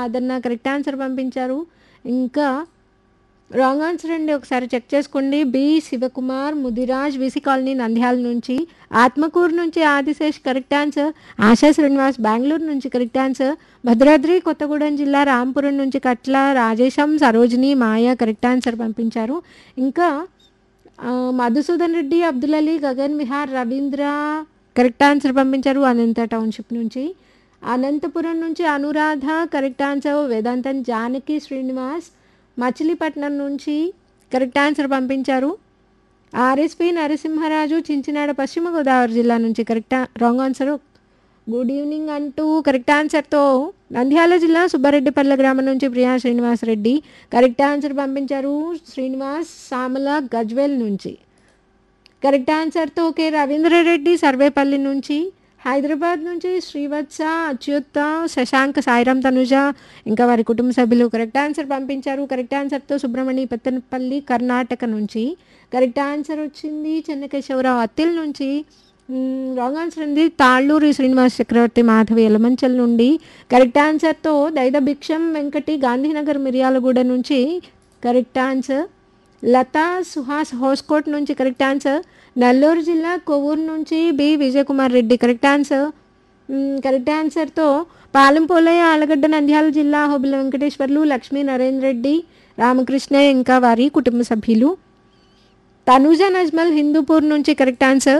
ఆదరణ correct answer పంపించారు ఇంకా రాంగ్ ఆన్సర్ అండి ఒకసారి చెక్ చేసుకోండి B Shivakumar Mudiraj VC colony Nandyal నుంచి ఆత్మకూరు నుంచి ఆదిశేష్ కరెక్ట్ ఆన్సర్ ఆశా శ్రీనివాస్ బెంగళూరు నుంచి కరెక్ట్ ఆన్సర్ భద్రాద్రి కొత్తగూడెం జిల్లా రాంపురం నుంచి కట్ల రాజేశం సరోజిని మాయ కరెక్ట్ ఆన్సర్ పంపించారు ఇంకా ఆ, మధుసూదన్ రెడ్డి అబ్దుల్ అలీ గగన్ విహార్ రవీంద్ర కరెక్ట్ ఆన్సర్ పంపించారు అనంత టౌన్షిప్ నుంచి అనంతపురం నుంచి అనురాధ కరెక్ట్ ఆన్సర్ వేదాంతం జానకి శ్రీనివాస్ మచిలీపట్నం నుంచి కరెక్ట్ ఆన్సర్ పంపించారు ఆర్ఎస్పి నరసింహరాజు చించినాడ పశ్చిమ గోదావరి జిల్లా నుంచి correct wrong answer good evening అంటూ కరెక్ట్ ఆన్సర్తో నంద్యాల జిల్లా సుబ్బారెడ్డిపల్లె గ్రామం నుంచి ప్రియా శ్రీనివాస్ రెడ్డి కరెక్ట్ ఆన్సర్ పంపించారు శ్రీనివాస్ సామల గజ్వేల్ నుంచి కరెక్ట్ ఆన్సర్తో కె రవీంద్రరెడ్డి సర్వేపల్లి నుంచి హైదరాబాద్ నుంచి శ్రీవత్స అచ్యుత శశాంక్ సాయిరామ్ తనుజ ఇంకా వారి కుటుంబ సభ్యులు కరెక్ట్ ఆన్సర్ పంపించారు కరెక్ట్ ఆన్సర్తో సుబ్రహ్మణి పెత్తనపల్లి కర్ణాటక నుంచి కరెక్ట్ ఆన్సర్ వచ్చింది చెన్నకేశవరావు అత్తిల్ నుంచి మ్, రాంగ్ ఆన్సర్ ఉంది తాళ్ళూరి శ్రీనివాస్ చక్రవర్తి మాధవి ఎలమంచల్ నుండి కరెక్ట్ ఆన్సర్తో దైద భిక్షం వెంకటి గాంధీనగర్ మిర్యాలగూడ నుంచి కరెక్ట్ ఆన్సర్ లతా సుహాస్ హోస్కోట్ నుంచి కరెక్ట్ ఆన్సర్ నెల్లూరు జిల్లా కొవ్వూరు నుంచి B Vijayakumar Reddy correct answer మ్, కరెక్ట్ ఆన్సర్తో పాలెంపోలయ్య ఆలగడ్డ నంద్యాల జిల్లా హోబిల వెంకటేశ్వర్లు లక్ష్మీ నరేంద్ర రెడ్డి రామకృష్ణ ఇంకా వారి కుటుంబ సభ్యులు తనూజ నజ్మల్ హిందూపూర్ నుంచి కరెక్ట్ ఆన్సర్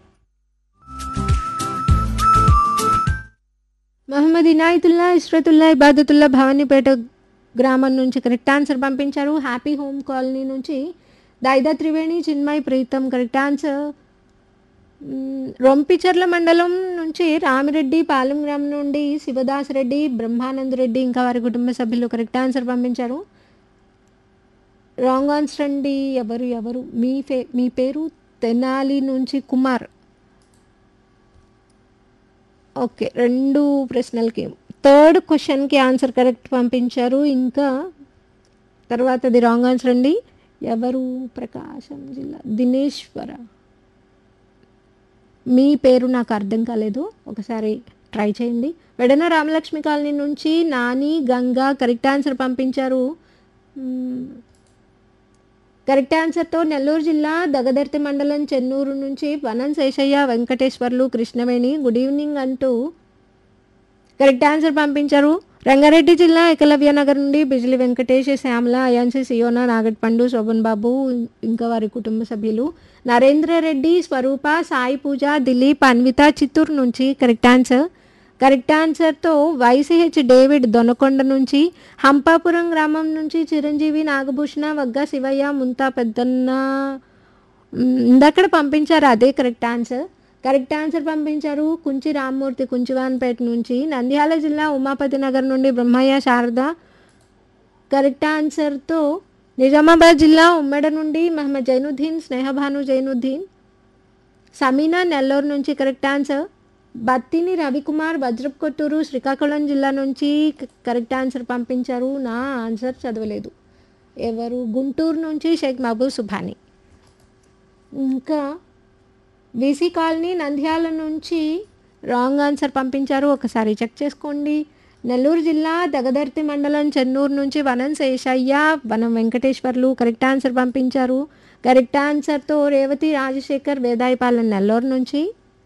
మహమ్మద్ ఇనాయతుల్లా ఇష్రతుల్లా ఇబాదతుల్లా భవానీపేట గ్రామం నుంచి కరెక్ట్ ఆన్సర్ పంపించారు హ్యాపీ హోమ్ కాలనీ నుంచి దైదా త్రివేణి చిన్మయ్ ప్రీతం కరెక్ట్ ఆన్సర్ మ్, రొంపిచర్ల మండలం నుంచి రామిరెడ్డి పాలెం గ్రామం నుండి శివదాస్ రెడ్డి బ్రహ్మానంద్ రెడ్డి ఇంకా వారి కుటుంబ సభ్యులు కరెక్ట్ ఆన్సర్ పంపించారు రాంగ్ ఆన్సర్ అండి ఎవరు ఎవరు మీ ఫే మీ పేరు తెనాలి నుంచి కుమార్ ఓకే రెండు ప్రశ్నలకి థర్డ్ క్వశ్చన్కి ఆన్సర్ కరెక్ట్ పంపించారు ఇంకా తర్వాతది రాంగ్ ఆన్సర్ అండి ఎవరు ప్రకాశం జిల్లా దినేశ్వర మీ పేరు నాకు అర్థం కాలేదు ఒకసారి ట్రై చేయండి వెడన రామలక్ష్మి కాలనీ నుంచి నాని గంగా కరెక్ట్ ఆన్సర్ పంపించారు మ్మ్. కరెక్ట్ ఆన్సర్తో నెల్లూరు జిల్లా దగదర్తి మండలం చెన్నూరు నుంచి వనం శేషయ్య వెంకటేశ్వర్లు కృష్ణవేణి గుడ్ ఈవినింగ్ అంటూ కరెక్ట్ ఆన్సర్ పంపించారు రంగారెడ్డి జిల్లా ఏకలవ్య నగర్ నుండి బిజిలి వెంకటేష్ శ్యామల అయాన్సి సియోనా నాగట్పండు శోభన్ బాబు ఇంకా వారి కుటుంబ సభ్యులు నరేంద్ర రెడ్డి స్వరూప సాయి పూజ దిలీప్ అన్విత చిత్తూరు నుంచి కరెక్ట్ ఆన్సర్ కరెక్ట్ ఆన్సర్తో వైసీహెచ్ డేవిడ్ దొనకొండ నుంచి హంపాపురం గ్రామం నుంచి చిరంజీవి నాగభూషణ వగ్గ శివయ్య ముంతా పెద్దన్న మ్, ఇందక్కడ పంపించారు అదే కరెక్ట్ ఆన్సర్ కరెక్ట్ ఆన్సర్ పంపించారు కుంచి రామ్మూర్తి కుంచివాన్పేట నుంచి నంద్యాల జిల్లా ఉమాపతి నగర్ నుండి బ్రహ్మయ్య శారద కరెక్ట్ ఆన్సర్తో నిజామాబాద్ జిల్లా ఉమ్మడి నుండి మహమ్మద్ జైనుద్దీన్ స్నేహభాను జైనుద్దీన్ సమీనా నెల్లూరు నుంచి కరెక్ట్ ఆన్సర్ బత్తిని రవికుమార్ వజ్రప్ కొత్తూరు శ్రీకాకుళం జిల్లా నుంచి క- కరెక్ట్ ఆన్సర్ పంపించారు నా ఆన్సర్ చదవలేదు ఎవరు గుంటూరు నుంచి షేక్ మహబూబ్ సుభాని ఇంకా వీసీ కాలనీ నంద్యాల నుంచి రాంగ్ ఆన్సర్ పంపించారు ఒకసారి చెక్ చేసుకోండి నెల్లూరు జిల్లా దగదర్తి మండలం చెన్నూరు నుంచి వనం శేషయ్య వనం వెంకటేశ్వర్లు కరెక్ట్ ఆన్సర్ పంపించారు కరెక్ట్ ఆన్సర్తో రేవతి రాజశేఖర్ వేదాయపాలెం నెల్లూరు నుంచి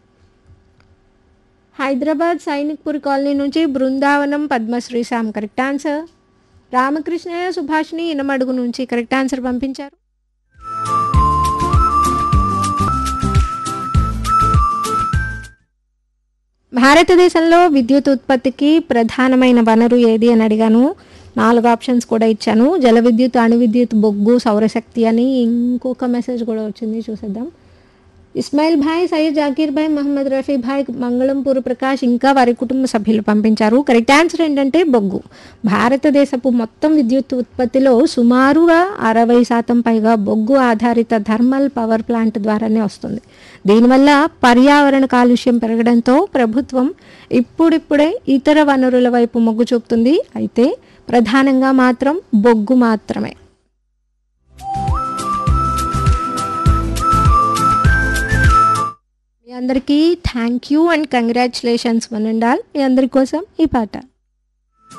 హైదరాబాద్ సైనిక్పూర్ కాలనీ నుంచి బృందావనం పద్మశ్రీ శ్యామ్ కరెక్ట్ ఆన్సర్ రామకృష్ణయ్య సుభాష్ని ఇనమడుగు నుంచి కరెక్ట్ ఆన్సర్ పంపించారు భారతదేశంలో విద్యుత్ ఉత్పత్తికి ప్రధానమైన వనరు ఏది అని అడిగాను నాలుగు ఆప్షన్స్ కూడా ఇచ్చాను జల విద్యుత్ అణు విద్యుత్ బొగ్గు సౌరశక్తి అని ఇంకొక మెసేజ్ కూడా వచ్చింది చూసేద్దాం ఇస్మాయిల్ భాయ్ సయ్యద్ జాకీర్ భాయ్ మహమ్మద్ రఫీ భాయ్ మంగళంపూర్ ప్రకాష్ ఇంకా వారి కుటుంబ సభ్యులు పంపించారు కరెక్ట్ ఆన్సర్ ఏంటంటే బొగ్గు భారతదేశపు మొత్తం విద్యుత్ ఉత్పత్తిలో సుమారుగా అరవై శాతం పైగా బొగ్గు ఆధారిత థర్మల్ పవర్ ప్లాంట్ ద్వారానే వస్తుంది దీనివల్ల పర్యావరణ కాలుష్యం పెరగడంతో ప్రభుత్వం ఇప్పుడిప్పుడే ఇతర వనరుల వైపు మొగ్గు చూపుతుంది అయితే ప్రధానంగా మాత్రం బొగ్గు మాత్రమే మీ అందరికీ thank you and congratulations one and all మీ అందరి కోసం ఈ పాట